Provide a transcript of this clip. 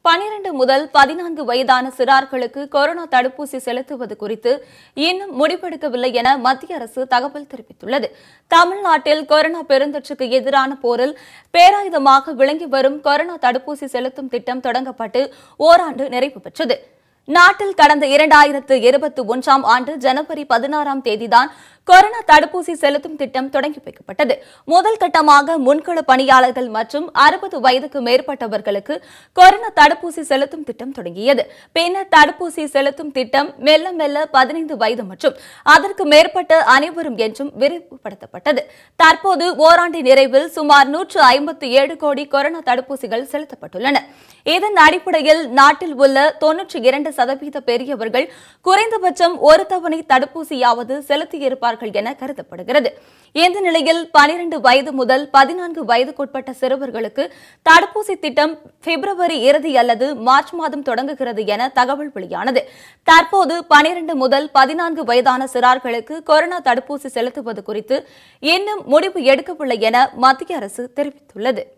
பனிரெண்டு முதல் பதினான்கு வயதான சிறார்களுக்கு கொரோனா தடுப்பூசி செலுத்துவது குறித்து இன்னும் முடிவெடுக்கவில்லை என மத்திய அரசு தகவல் தெரிவித்துள்ளது தமிழ்நாட்டில் கொரோனா பெருந்தொற்றுக்கு எதிரான போரில் பேராயுதமாக விளங்கி வரும் கொரோனா தடுப்பூசி செலுத்தும் திட்டம் தொடங்கப்பட்டு ஓராண்டு நிறைவு பெற்றது நாட்டில் கடந்த இரண்டாயிரத்து இருபத்தி ஒன்றாம் ஆண்டு ஜனவரி பதினாறாம் தேதிதான் கொரோனா தடுப்பூசி செலுத்தும் திட்டம் தொடங்கி வைக்கப்பட்டது முதல் கட்டமாக முன்கள பணியாளர்கள் மற்றும் அறுபது வயதுக்கு மேற்பட்டவர்களுக்கு கொரோனா தடுப்பூசி செலுத்தும் திட்டம் தொடங்கியது பின்னர் தடுப்பூசி செலுத்தும் திட்டம் மெல்ல மெல்ல பதினைந்து வயது மற்றும் அதற்கு மேற்பட்ட அனைவரும் என்றும் விரிவுபடுத்தப்பட்டது தற்போது ஓராண்டு நிறைவில் சுமார் நூற்று ஐம்பத்தி ஏழு கோடி கொரோனா தடுப்பூசிகள் செலுத்தப்பட்டுள்ளன இதன் அடிப்படையில் நாட்டில் உள்ள தொன்னூற்றி இரண்டு சதவீத பெரியவர்கள் குறைந்தபட்சம் ஒரு தவணை தடுப்பூசியாவது செலுத்தியிருப்பார்கள் என கருதப்படுகிறது இந்த நிலையில் பனிரெண்டு வயது முதல் பதினான்கு வயதுக்குட்பட்ட சிறுவர்களுக்கு தடுப்பூசி திட்டம் பிப்ரவரி இறுதி அல்லது மார்ச் மாதம் தொடங்குகிறது என தகவல் வெளியானது தற்போது பனிரெண்டு முதல் பதினான்கு வயதான சிறார்களுக்கு கொரோனா தடுப்பூசி செலுத்துவது குறித்து இன்னும் முடிவு எடுக்கவில்லை என மத்திய அரசு தெரிவித்துள்ளது